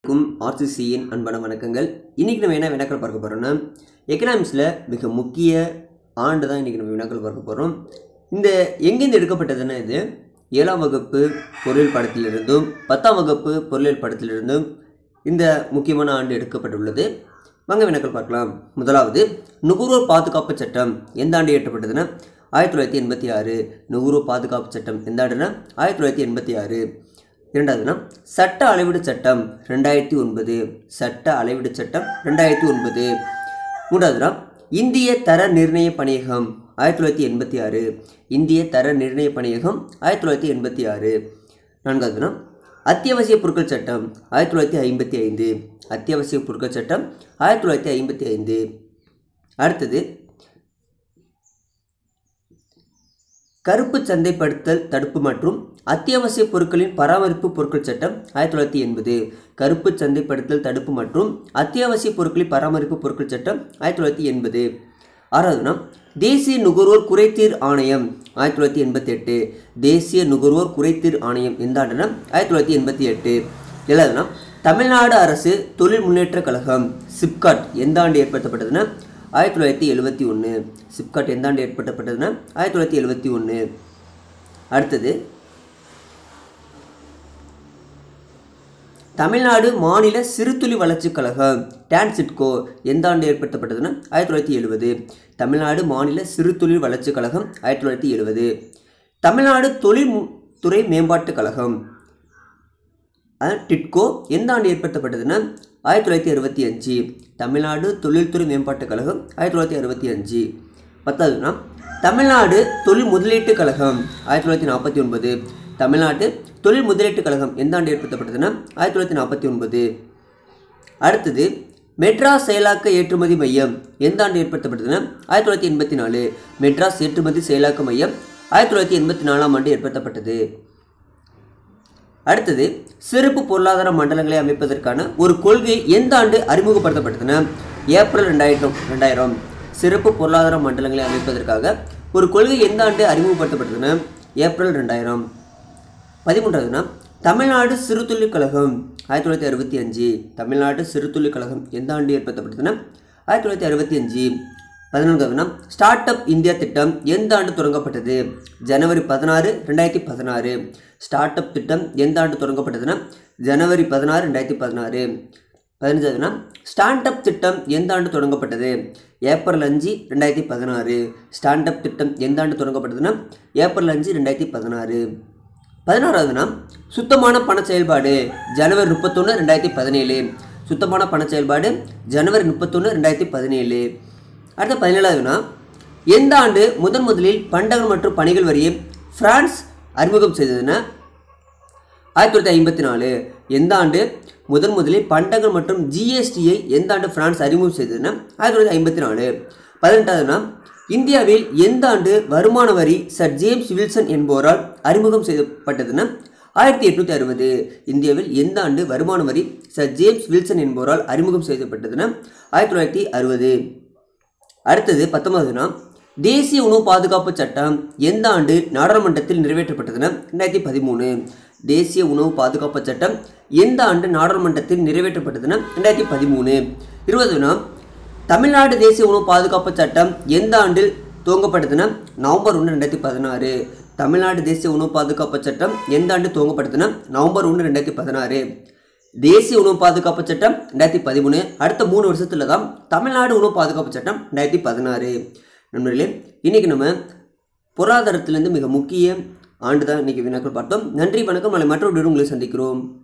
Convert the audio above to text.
க்கும் ஆர்சிசியின் அன்பான வணக்கங்கள் இன்றைக்கி நம்ம என்ன வினாக்கள் பார்க்க போகிறோம்னா எக்கனாமிக்ஸில் மிக முக்கிய ஆண்டு தான் இன்றைக்கி நம்ம வினாக்கள் பார்க்க போகிறோம் இந்த எங்கேருந்து எடுக்கப்பட்டதுன்னா இது ஏழாம் வகுப்பு பொருளியல் பாடத்திலிருந்தும் பத்தாம் வகுப்பு பொருளியல் பாடத்திலிருந்தும் இந்த முக்கியமான ஆண்டு எடுக்கப்பட்டுள்ளது வாங்க வினாக்கள் பார்க்கலாம் முதலாவது நுகர்வோர் பாதுகாப்பு சட்டம் எந்த ஆண்டு இயற்றப்பட்டதுன்னா ஆயிரத்தி தொள்ளாயிரத்தி எண்பத்தி ஆறு நுகர்வோர் பாதுகாப்பு சட்டம் எந்த ஆண்டுனா ஆயிரத்தி தொள்ளாயிரத்தி எண்பத்தி ஆறு இரண்டாவதுனா சட்ட அளவீடு சட்டம் ரெண்டாயிரத்தி ஒன்பது சட்ட அளவீடு சட்டம் ரெண்டாயிரத்தி ஒன்பது மூன்றாவதுனா இந்திய தர நிர்ணய பணியகம் ஆயிரத்தி தொள்ளாயிரத்தி எண்பத்தி ஆறு இந்திய தர நிர்ணய பணியகம் ஆயிரத்தி தொள்ளாயிரத்தி எண்பத்தி ஆறு நான்காவதுனா அத்தியாவசிய பொருட்கள் சட்டம் ஆயிரத்தி தொள்ளாயிரத்தி ஐம்பத்தி ஐந்து அத்தியாவசிய பொருட்கள் சட்டம் ஆயிரத்தி தொள்ளாயிரத்தி ஐம்பத்தி ஐந்து அடுத்தது கருப்பு சந்தைப்படுத்தல் தடுப்பு மற்றும் அத்தியாவசிய பொருட்களின் பராமரிப்பு பொருட்கள் சட்டம் ஆயிரத்தி தொள்ளாயிரத்தி எண்பது கருப்பு சந்தைப்படுத்தல் தடுப்பு மற்றும் அத்தியாவசிய பொருட்களின் பராமரிப்பு பொருட்கள் சட்டம் ஆயிரத்தி தொள்ளாயிரத்தி எண்பது ஆறாவதுனா தேசிய நுகர்வோர் குறைதீர் ஆணையம் ஆயிரத்தி தொள்ளாயிரத்தி எண்பத்தி எட்டு தேசிய நுகர்வோர் குறைதீர் ஆணையம் எந்த ஆண்டுனா ஆயிரத்தி தொள்ளாயிரத்தி எண்பத்தி எட்டு ஏழாவதுனா தமிழ்நாடு அரசு தொழில் முன்னேற்றக் கழகம் சிப்காட் எந்த ஆண்டு ஏற்படுத்தப்பட்டதுன்னா ஆயிரத்தி தொள்ளாயிரத்தி எழுபத்தி ஒன்று சிப்காட் எந்த ஆண்டு ஏற்படுத்தப்பட்டதுன்னா ஆயிரத்தி தொள்ளாயிரத்தி எழுபத்தி ஒன்று அடுத்தது தமிழ்நாடு மாநில சிறுதுளி வளர்ச்சிக் கழகம் டான்சிட்கோ எந்த ஆண்டு ஏற்படுத்தப்பட்டதுன்னா ஆயிரத்தி தொள்ளாயிரத்தி எழுபது தமிழ்நாடு மாநில சிறுதொழில் வளர்ச்சிக் கழகம் ஆயிரத்தி தொள்ளாயிரத்தி எழுபது தமிழ்நாடு தொழில் மு- துறை மேம்பாட்டுக் கழகம் அஹ், டிட்கோ எந்த ஆண்டு ஏற்படுத்தப்பட்டதுன்னா ஆயிரத்தி தொள்ளாயிரத்தி அறுபத்தி அஞ்சு தமிழ்நாடு தொழில்துறை மேம்பாட்டுக் கழகம் ஆயிரத்தி தொள்ளாயிரத்தி அறுபத்தி அஞ்சு பத்தாவதுனா தமிழ்நாடு தொழில் முதலீட்டுக் கழகம் ஆயிரத்தி தொள்ளாயிரத்தி நாற்பத்தி ஒன்பது தமிழ்நாட்டு தொழில் முதலீட்டுக் கழகம் எந்த ஆண்டு ஏற்படுத்தப்பட்டதுன்னா ஆயிரத்தி தொள்ளாயிரத்தி நாற்பத்தி ஒன்பது அடுத்தது மெட்ராஸ் செயலாக்க ஏற்றுமதி மையம் எந்த ஆண்டு ஏற்படுத்தப்பட்டதுன்னா ஆயிரத்தி தொள்ளாயிரத்தி எண்பத்தி நாலு மெட்ராஸ் ஏற்றுமதி செயலாக்க மையம் ஆயிரத்தி தொள்ளாயிரத்தி எண்பத்தி நாலாம் ஆண்டு ஏற்படுத்தப்பட்டது அடுத்தது சிறப்பு பொருளாதார மண்டலங்களை அமைப்பதற்கான ஒரு கொள்கை எந்த ஆண்டு அறிமுகப்படுத்தப்பட்டதுன்னா ஏப்ரல் ரெண்டாயிரம் ரெண்டாயிரம் சிறப்பு பொருளாதார மண்டலங்களை அமைப்பதற்காக ஒரு கொள்கை எந்த ஆண்டு அறிமுகப்படுத்தப்பட்டதுன்னா ஏப்ரல் ரெண்டாயிரம் பதிமூன்றாவதுனா தமிழ்நாடு சிறுதொழில் கழகம் ஆயிரத்தி தொள்ளாயிரத்தி அறுபத்தி அஞ்சு தமிழ்நாடு சிறுதொழில் கழகம் எந்த ஆண்டு ஏற்படுத்தப்பட்டதுன்னா ஆயிரத்தி தொள்ளாயிரத்தி அறுபத்தி அஞ்சு பதினான்காவதுனா ஸ்டார்ட் அப் இந்தியா திட்டம் எந்த ஆண்டு தொடங்கப்பட்டது ஜனவரி பதினாறு ரெண்டாயிரத்தி பதினாறு ஸ்டார்ட் அப் திட்டம் எந்த ஆண்டு தொடங்கப்பட்டதுன்னா ஜனவரி பதினாறு ரெண்டாயிரத்தி பதினாறு பதினஞ்சாவதுனா ஸ்டாண்ட் அப் திட்டம் எந்த ஆண்டு தொடங்கப்பட்டது ஏப்ரல் அஞ்சு ரெண்டாயிரத்தி பதினாறு ஸ்டாண்ட் அப் திட்டம் எந்த ஆண்டு தொடங்கப்பட்டதுன்னா ஏப்ரல் அஞ்சு ரெண்டாயிரத்தி பதினாறு பதினாறாவதுனா சுத்தமான பண செயல்பாடு ஜனவரி முப்பத்தொன்று ரெண்டாயிரத்தி பதினேழு சுத்தமான பண செயல்பாடு ஜனவரி முப்பத்தொன்று ரெண்டாயிரத்தி பதினேழு அடுத்த பதினேழாவதுனா எந்த ஆண்டு முதன் முதலில் பண்டங்கள் மற்றும் பணிகள் வரியை பிரான்ஸ் அறிமுகம் செய்ததுன்னா ஆயிரத்தி தொள்ளாயிரத்தி ஐம்பத்தி நாலு எந்த ஆண்டு முதன் முதலில் பண்டங்கள் மற்றும் ஜிஎஸ்டியை எந்த ஆண்டு பிரான்ஸ் அறிமுகம் செய்ததுன்னா ஆயிரத்தி தொள்ளாயிரத்தி ஐம்பத்தி நாலு பதினெட்டாவதுனா இந்தியாவில் எந்த ஆண்டு வருமான வரி சர் ஜேம்ஸ் வில்சன் என்பவரால் அறிமுகம் செய்யப்பட்டதுன்னா ஆயிரத்தி எட்நூற்றி அறுபது இந்தியாவில் எந்த ஆண்டு வருமான வரி சர் ஜேம்ஸ் வில்சன் என்பவரால் அறிமுகம் செய்யப்பட்டதுன்னா ஆயிரத்தி தொள்ளாயிரத்தி அறுபது அடுத்தது பத்தொன்பதுனா தேசிய உணவு பாதுகாப்பு சட்டம் எந்த ஆண்டு நாடாளுமன்றத்தில் நிறைவேற்றப்பட்டதுன்னா ரெண்டாயிரத்தி பதிமூணு தேசிய உணவு பாதுகாப்பு சட்டம் எந்த ஆண்டு நாடாளுமன்றத்தில் நிறைவேற்றப்பட்டதுன்னா ரெண்டாயிரத்தி பதிமூணு இருபதுனா தமிழ்நாடு தேசிய உணவு பாதுகாப்பு சட்டம் எந்த ஆண்டில் துவங்கப்பட்டதுன்னா நவம்பர் ஒன்று ரெண்டாயிரத்தி பதினாறு தமிழ்நாடு தேசிய உணவு பாதுகாப்பு சட்டம் எந்த ஆண்டு துவங்கப்பட்டதுன்னா நவம்பர் ஒன்று ரெண்டாயிரத்தி பதினாறு தேசிய உணவு பாதுகாப்பு சட்டம் ரெண்டாயிரத்தி பதிமூணு அடுத்த மூணு வருஷத்துல தான் தமிழ்நாடு உணவு பாதுகாப்பு சட்டம் ரெண்டாயிரத்தி பதினாறு நண்பர்களே இன்றைக்கி நம்ம பொருளாதாரத்திலேருந்து மிக முக்கிய ஆண்டு தான் இன்றைக்கி வினாக்கள் பார்த்தோம் நன்றி வணக்கம் நாளை மற்றொரு உங்களை சந்திக்கிறோம்